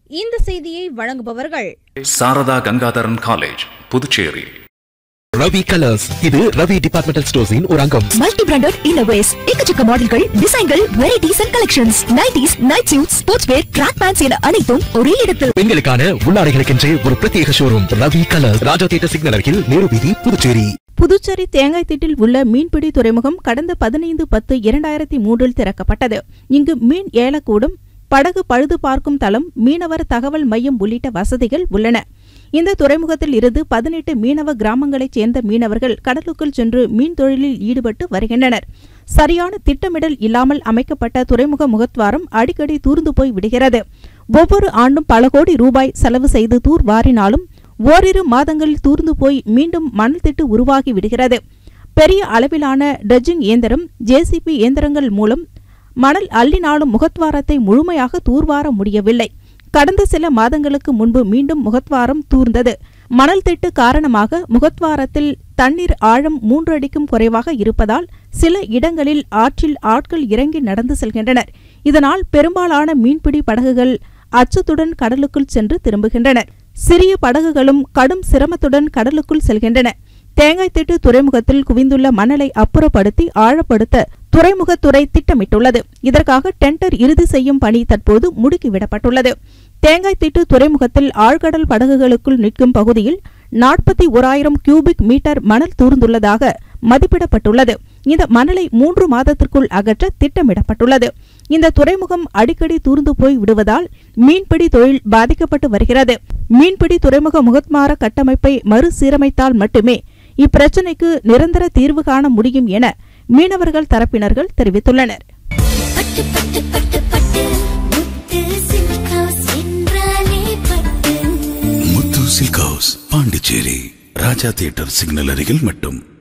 இந்த செய்தியை வழங்குபவர்கள் சாரதா கங்காதரன் காலேஜ் புதுச்சேரி ரவி கலர்ஸ் இது ரவி டிபார்ட்மெண்டல் ஸ்டோர்ஸின் ஒரு அங்கம் மல்டி பிராண்டட் இன்னோவேஸ் எக்கச்சக்க மாடல்கள் டிசைன்கள் varieties and collections nighties night suit sportswear track pants என அனைத்தும் ஒரே இடத்தில் பெண்களுக்கான உள்ளாடைகளுக்கென்றே ஒரு பிரத்யேக showroom Ravi colours Raja theatre signal அருகில் நேரு வீதி புதுச்சேரி புதுச்சேரி தேங்காய்த்திட்டில் உள்ள மீன்பிடி துறைமுகம் கடந்த பதினைந்து பத்து இரண்டாயிரத்தி மூன்றில் திறக்கப்பட்டது இங்கு மீன் ஏலக்கூடும் படகு பழுது பார்க்கும் தளம் மீனவர் தகவல் மையம் உள்ளிட்ட வசதிகள் உள்ளன இந்த துறைமுகத்தில் இருந்து பதினெட்டு மீனவ கிராமங்களைச் சேர்ந்த மீனவர்கள் கடலுக்குள் சென்று மீன் தொழிலில் ஈடுபட்டு வருகின்றனர் சரியான திட்டமிடல் இல்லாமல் அமைக்கப்பட்ட துறைமுக முகத்வாரம் அடிக்கடி தூர்ந்து போய் விடுகிறது ஒவ்வொரு ஆண்டும் பல கோடி ரூபாய் செலவு செய்து தூர் வாரினாலும் ஓரிரு மாதங்களில் தூர்ந்து போய் மீண்டும் மணல் திட்டு உருவாகி விடுகிறது பெரிய அளவிலான டஜிங் இயந்திரம் ஜேசிபி இயந்திரங்கள் மூலம் மணல் அள்ளினாலும் முகத்வாரத்தை முழுமையாக தூர்வார முடியவில்லை கடந்த சில மாதங்களுக்கு முன்பு மீண்டும் முகத்வாரம் தூர்ந்தது மணல் திட்டு காரணமாக முகத்வாரத்தில் தண்ணீர் ஆழம் மூன்று அடிக்கும் குறைவாக இருப்பதால் சில இடங்களில் ஆற்றில் ஆட்கள் இறங்கி நடந்து செல்கின்றனர் இதனால் பெரும்பாலான மீன்பிடி படகுகள் அச்சத்துடன் கடலுக்குள் சென்று திரும்புகின்றனர் சிறிய படகுகளும் கடும் சிரமத்துடன் கடலுக்குள் செல்கின்றன தேங்காய்த்திட்டு துறைமுகத்தில் குவிந்துள்ள மணலை அப்புறப்படுத்தி ஆழப்படுத்த துறைமுகத்துறை திட்டமிட்டுள்ளது இதற்காக டெண்டர் இறுதி செய்யும் பணி தற்போது முடுக்கிவிடப்பட்டுள்ளது தேங்காய்த்திட்டு துறைமுகத்தில் ஆழ்கடல் படகுகளுக்குள் நிற்கும் பகுதியில் நாற்பத்தி ஓராயிரம் கியூபிக் மீட்டர் மணல் தூர்ந்துள்ளதாக மதிப்பிடப்பட்டுள்ளது இந்த மணலை மூன்று மாதத்திற்குள் அகற்ற திட்டமிடப்பட்டுள்ளது இந்த துறைமுகம் அடிக்கடி தூர்ந்து போய் விடுவதால் மீன்பிடி தொழில் பாதிக்கப்பட்டு வருகிறது மீன்பிடி துறைமுக முகத்மார கட்டமைப்பை மறுசீரமைத்தால் மட்டுமே இப்பிரச்சினைக்கு நிரந்தர தீர்வு காண முடியும் என மீனவர்கள் தரப்பினர்கள் தெரிவித்துள்ளனர் பட்டு பட்டு பட்டு பட்டு முத்து சில்க் ஹவுஸ் என்றாலே Pattu Muthu silk house Pondicherry Raja theatre signal அருகில் மட்டும்